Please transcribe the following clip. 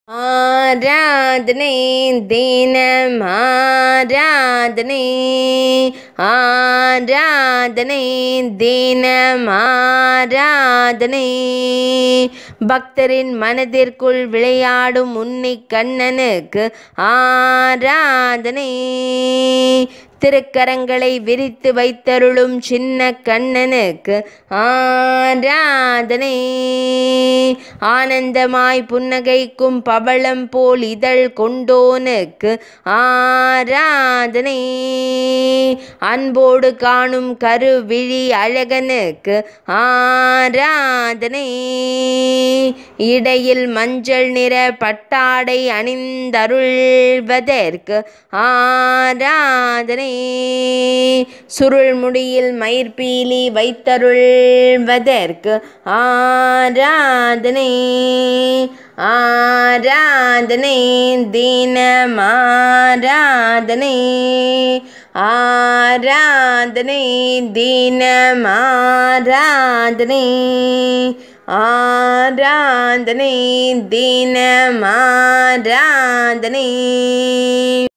ஆராதனை தினம் ஆராதனை ஆராதனை தினம் ஆராதனை பக்தரின் மனதிற்குள் விளையாடும் உன்னிக் கண்ணனுக்கு ஆராதனை திருக்கரங்களை விரித்து வைத்தருளும் சின்ன கண்ணனுக்கு ஆராதனை ஆனந்தமாய் புன்னகைக்கும் பவளம் போல் இதழ் கொண்டோனுக்கு ஆராதனை அன்போடு காணும் கருவிழி அழகனுக்கு ஆராதனை இடையில் மஞ்சள் நிற பட்டாடை அணிந்தருள்வதற்கு ஆராதனை சுருள் முடியில் மயிர்பீலி வைத்தருள்வதற்கு ஆராதனை ஆராதனை தினம் ஆராதனை ஆராதனை தினம் ஆராதனை ஆராதனை தினம் ஆராதனை